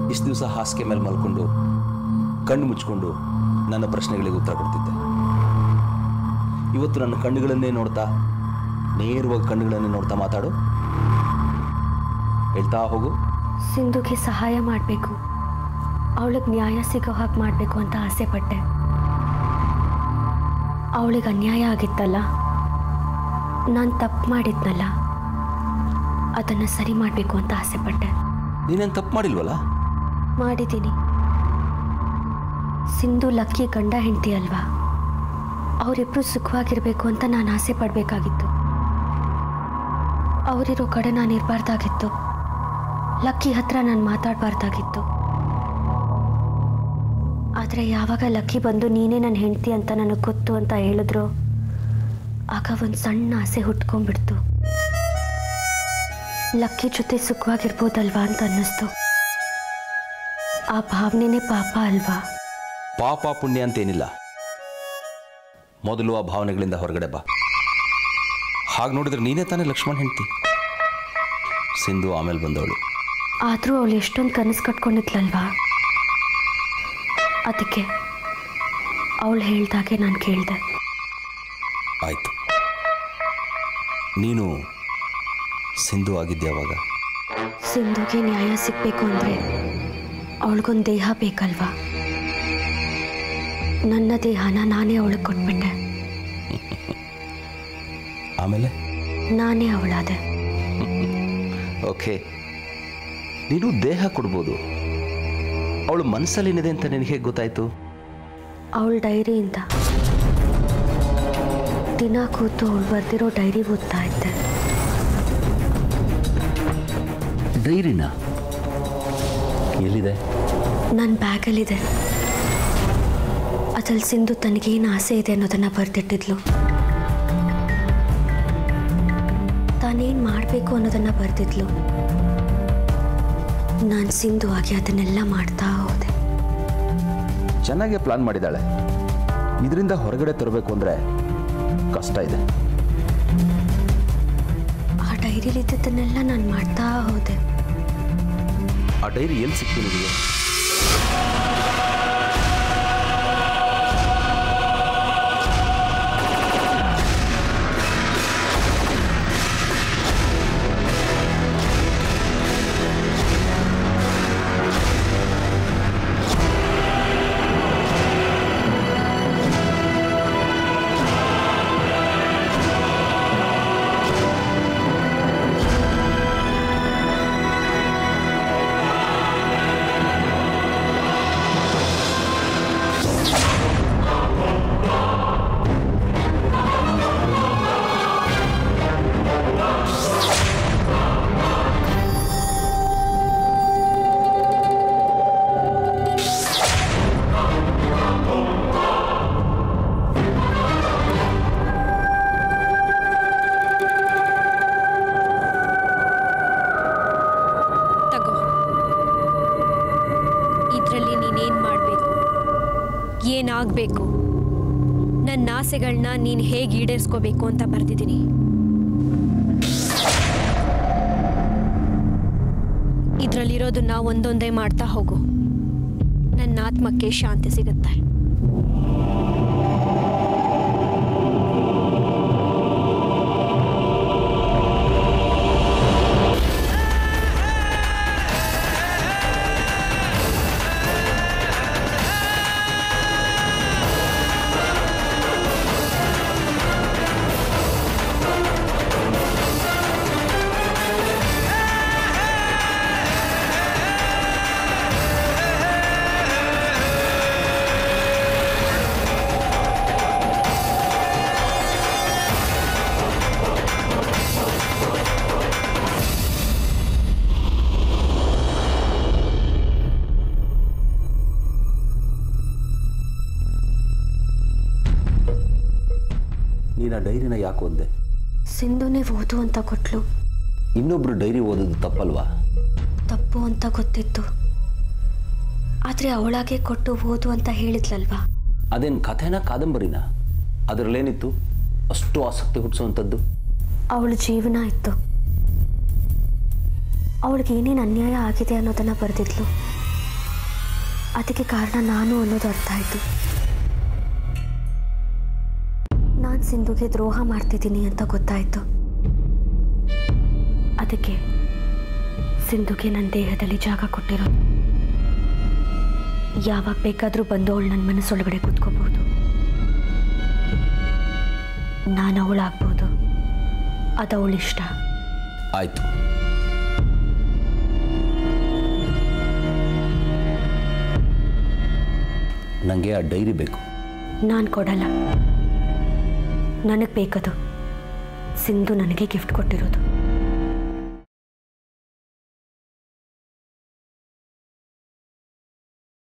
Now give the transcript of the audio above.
ಇಷ್ಟು ದಿವಸ ಹಾಸಿಗೆ ಮೇಲೆ ಮಲ್ಕೊಂಡು ಕಣ್ಣು ಮುಚ್ಕೊಂಡು ನನ್ನ ಪ್ರಶ್ನೆಗಳಿಗೆ ಉತ್ತರ ಕೊಡ್ತಿದ್ದೆ ಇವತ್ತು ನನ್ನ ಕಣ್ಣುಗಳನ್ನೇ ನೋಡ್ತಾ ನೇರವಾಗಿ ಕಣ್ಣುಗಳನ್ನೇ ನೋಡ್ತಾ ಮಾತಾಡು ಹೇಳ್ತಾ ಹೋಗು ಸಿಂಧುಗೆ ಸಹಾಯ ಮಾಡಬೇಕು ಅವಳಿಗೆ ನ್ಯಾಯ ಸಿಗೋ ಹಾಗೆ ಮಾಡಬೇಕು ಅಂತ ಆಸೆ ಪಟ್ಟೆ ಅವಳಿಗೆ ಅನ್ಯಾಯ ಆಗಿತ್ತಲ್ಲ ನಾನು ತಪ್ಪು ಮಾಡಿದ್ನಲ್ಲ ಅದನ್ನು ಸರಿ ಮಾಡಬೇಕು ಅಂತ ಆಸೆ ಪಟ್ಟೆ ನೀನೇನು ತಪ್ಪು ಮಾಡಿಲ್ವಲ್ಲ ಮಾಡಿದ್ದೀನಿ ಸಿಂಧು ಲಕ್ಕಿ ಗಂಡ ಹೆಂಡತಿ ಅಲ್ವಾ ಅವರಿಬ್ರು ಸುಖವಾಗಿರ್ಬೇಕು ಅಂತ ನಾನು ಆಸೆ ಪಡಬೇಕಾಗಿತ್ತು ಅವರಿರೋ ಕಡೆ ನಾನು ಇರಬಾರ್ದಾಗಿತ್ತು ಲಕ್ಕಿ ಹತ್ರ ನಾನು ಮಾತಾಡಬಾರ್ದಾಗಿತ್ತು ಆದರೆ ಯಾವಾಗ ಲಕ್ಕಿ ಬಂದು ನೀನೇ ನನ್ನ ಹೆಂಡತಿ ಅಂತ ನನಗೆ ಗೊತ್ತು ಅಂತ ಹೇಳಿದ್ರು ಆಗ ಒಂದು ಸಣ್ಣ ಆಸೆ ಹುಟ್ಕೊಂಡ್ಬಿಡ್ತು ಲಕ್ಕಿ ಜೊತೆ ಸುಖವಾಗಿರ್ಬೋದಲ್ವಾ ಅಂತ ಅನ್ನಿಸ್ತು ಆ ಭಾವನೆನೇ ಪಾಪ ಅಲ್ವಾ ಪಾಪ ಪುಣ್ಯ ಅಂತೇನಿಲ್ಲ ಮೊದಲು ಆ ಭಾವನೆಗಳಿಂದ ಹೊರಗಡೆ ಬಾ ಹಾಗೆ ನೋಡಿದ್ರೆ ನೀನೇ ತಾನೇ ಲಕ್ಷ್ಮಣ್ ಹೆಂಡ್ತಿ ಸಿಂಧು ಆಮೇಲೆ ಬಂದವಳು ಆದರೂ ಅವಳು ಎಷ್ಟೊಂದು ಕನಸು ಕಟ್ಕೊಂಡಿದ್ಲಲ್ವಾ ಅದಕ್ಕೆ ಅವಳು ಹೇಳ್ದಾಗೆ ನಾನು ಕೇಳಿದೆ ಆಯಿತು ನೀನು ಸಿಂಧು ಆಗಿದ್ಯಾವಾಗ ಸಿಂಧುಗೆ ನ್ಯಾಯ ಸಿಗಬೇಕು ಅಂದರೆ ಅವಳಿಗೊಂದು ದೇಹ ಬೇಕಲ್ವಾ ನನ್ನ ದೇಹನ ನಾನೇ ಅವಳಿಗೆ ಕೊಟ್ಬಿಟ್ಟೆ ಆಮೇಲೆ ನಾನೇ ಅವಳಾದೆ ಓಕೆ ನೀನು ದೇಹ ಕೊಡ್ಬೋದು ಅವಳು ಮನಸ್ಸಲ್ಲೇನಿದೆ ಅಂತ ನಿನಗೆ ಹೇಗೆ ಗೊತ್ತಾಯ್ತು ಅವಳ ಡೈರಿಯಿಂದ ದಿನ ಕೂತು ಅವಳು ಬರೆದಿರೋ ಡೈರಿ ಓದ್ತಾ ಇದ್ದೆ ಡೈರಿನ ಎಲ್ಲಿದೆ ನನ್ನ ಬ್ಯಾಗಲ್ಲಿದೆ ಅದ್ರಲ್ಲಿ ಸಿಂಧು ತನಗೇನು ಆಸೆ ಇದೆ ಅನ್ನೋದನ್ನ ಬರೆದಿಟ್ಟಿದ್ಲು ತಾನೇನು ಮಾಡಬೇಕು ಅನ್ನೋದನ್ನ ಬರೆದಿದ್ಲು ನಾನು ಸಿಂಧು ಆಗಿ ಅದನ್ನೆಲ್ಲ ಮಾಡ್ತಾ ಹೋದೆ ಚೆನ್ನಾಗೇ ಪ್ಲಾನ್ ಮಾಡಿದ್ದಾಳೆ ಇದರಿಂದ ಹೊರಗಡೆ ತರಬೇಕು ಅಂದರೆ ಕಷ್ಟ ಇದೆ ಆ ಡೈರಿಲಿದ್ದದನ್ನೆಲ್ಲ ನಾನು ಮಾಡ್ತಾ ಹೋದೆ ಆ ಡೈರಿ ಎಲ್ಲಿ ಸಿಕ್ತು ನಿನಗೆ ತಗೋ ಇದರಲ್ಲಿ ನೀನೇನು ಮಾಡಬೇಕು ಏನಾಗಬೇಕು ನನ್ನ ಆಸೆಗಳನ್ನ ನೀನು ಹೇಗೆ ಈಡೇರಿಸ್ಕೋಬೇಕು ಅಂತ ಬರೆದಿದ್ದೀನಿ ಇದರಲ್ಲಿರೋದನ್ನ ಒಂದೊಂದೇ ಮಾಡ್ತಾ ಹೋಗು ನನ್ನ ಆತ್ಮಕ್ಕೆ ಶಾಂತಿ ಸಿಗುತ್ತೆ ನೀನು ಆ ಡೈರಿನ ಯಾಕೆ ಓದ್ದೆ ಸಿಂಧುನೇ ಓದು ಅಂತ ಕೊಟ್ಲು ಇನ್ನೊಬ್ರು ಡೈರಿ ಓದೋದು ತಪ್ಪಲ್ವಾ ತಪ್ಪು ಅಂತ ಗೊತ್ತಿತ್ತು ಆದರೆ ಅವಳಾಗೆ ಕೊಟ್ಟು ಓದು ಅಂತ ಹೇಳಿದ್ಲಲ್ವಾ ಅದೇನು ಕಥೆನ ಕಾದಂಬರಿನ ಅದರಲ್ಲೇನಿತ್ತು ಅಷ್ಟು ಆಸಕ್ತಿ ಹುಟ್ಟಿಸುವಂಥದ್ದು ಅವಳ ಜೀವನ ಇತ್ತು ಅವಳಿಗೆ ಏನೇನು ಅನ್ಯಾಯ ಆಗಿದೆ ಅನ್ನೋದನ್ನ ಬರೆದಿದ್ಲು ಅದಕ್ಕೆ ಕಾರಣ ನಾನು ಅನ್ನೋದು ಅರ್ಥ ಆಯಿತು ನಾನು ಸಿಂಧುಗೆ ದ್ರೋಹ ಮಾಡ್ತಿದ್ದೀನಿ ಅಂತ ಗೊತ್ತಾಯಿತು ಅದಕ್ಕೆ ಸಿಂಧುಗೆ ನನ್ನ ದೇಹದಲ್ಲಿ ಜಾಗ ಕೊಟ್ಟಿರೋದು ಯಾವಾಗ ಬೇಕಾದರೂ ಬಂದು ಅವಳು ನನ್ನ ಮನಸ್ಸೊಳಗಡೆ ಕೂತ್ಕೋಬಹುದು ನಾನು ಅವಳಾಗ್ಬೋದು ಅದು ಅವಳ ಇಷ್ಟ ಆಯಿತು ನನಗೆ ಆ ಡೈರಿ ಬೇಕು ನಾನು ಕೊಡಲ್ಲ ನನಗೆ ಬೇಕದು ಸಿಂಧು ನನಗೆ ಗಿಫ್ಟ್ ಕೊಟ್ಟಿರೋದು